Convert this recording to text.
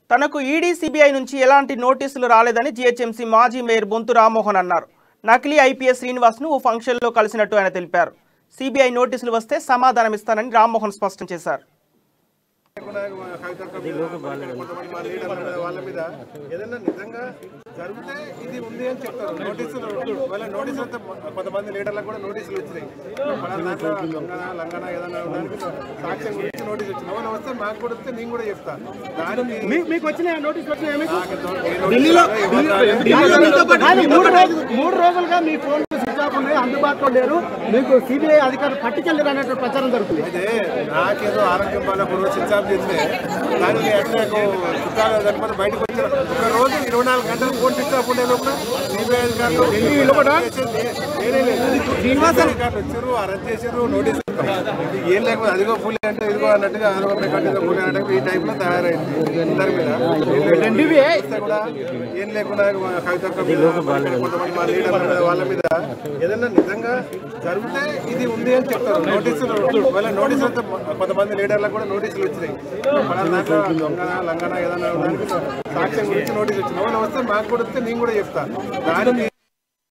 తనకు ED CBI నుంచి ఎలాంటి నోటీసులు రాలేదని జీహెచ్ఎంసీ మాజీ మేయర్ బొంతు రామ్మోహన్ అన్నారు నకిలీ ఐపీఎస్ శ్రీనివాస్ను ఓ ఫంక్షన్లో కలిసినట్టు ఆయన తెలిపారు సిబిఐ నోటీసులు వస్తే సమాధానమిస్తానని రామ్మోహన్ స్పష్టం చేశారు కొంతమంది మా లీడర్ల మీద వాళ్ళ మీద ఏదైనా నిజంగా జరిగితే ఇది ఉంది అని చెప్తారు నోటీసులు వాళ్ళ నోటీసులు అంతా కొంతమంది లీడర్లకు కూడా నోటీసులు వచ్చినాయి పలానా దాంట్లో లంగన లంగన ఏదైనా ఉండడానికి సాక్ష్యం గురించి నోటీస్ వచ్చింది ఎవరైనా వస్తే మాకు కూడా వస్తే నేను కూడా చెప్తాను దానికి మీకు వచ్చిన నోటీస్ వచ్చినాయా మీకు నాకు ఏ నోటీసులు ఎవరు రాలేదు. కానీ మూడు రోజులు మూడు రోజులుగా మీ ఫోన్ స్విచ్ ఆఫ్ ఉన్నాయి అందుబాటులో లేరు మీకు సిబిఐ అధికారులు పట్టుకెళ్ళారు అనేటువంటి ప్రచారం జరుగుతుంది అయితే నాకేదో ఆరోగ్యం బాగాలేకుండా స్విచ్ ఆఫ్ చేస్తే దానికి ఎట్లా చుట్టాలు చనిపోతే బయటకు వచ్చిన ఒక రోజు ఇరవై నాలుగు గంటలు ఫోన్ స్విచ్ ఆఫ్ ఉండే లోపల సిబిఐ అధికారులు చేసేది నేనే లేదు. సిబిఐ అధికారులు వచ్చారు అరెస్ట్ చేసారు నోటీస్ ఇస్తాం. ఇది ఏం లేకపోతే అదిగో ఫుల్ అంటే ఇదిగో అన్నట్టుగా అదిగో రికార్డు ఫుల్ అన్నట్టుగా ఈ టైప్ లో తయారైంది అందరి మీద ఇస్తే కూడా ఏం లేకుండా కవిత కొంతమంది మా లీడర్ల మీద వాళ్ళ మీద ఏదైనా నిజంగా జరిగితే ఇది ఉంది అని చెప్తారు నోటీసులు వాళ్ళ నోటీసులు అంతా కొంతమంది లీడర్లకు కూడా నోటీసులు వచ్చినాయి పలానా దాంట్లో దొంగన లంగన ఏదైనా ఉండడానికి సాక్ష్యం గురించి నోటీస్ వచ్చింది ఎవరైనా వస్తే మాకు కూడా వస్తే నేను కూడా చెప్తాను దానికి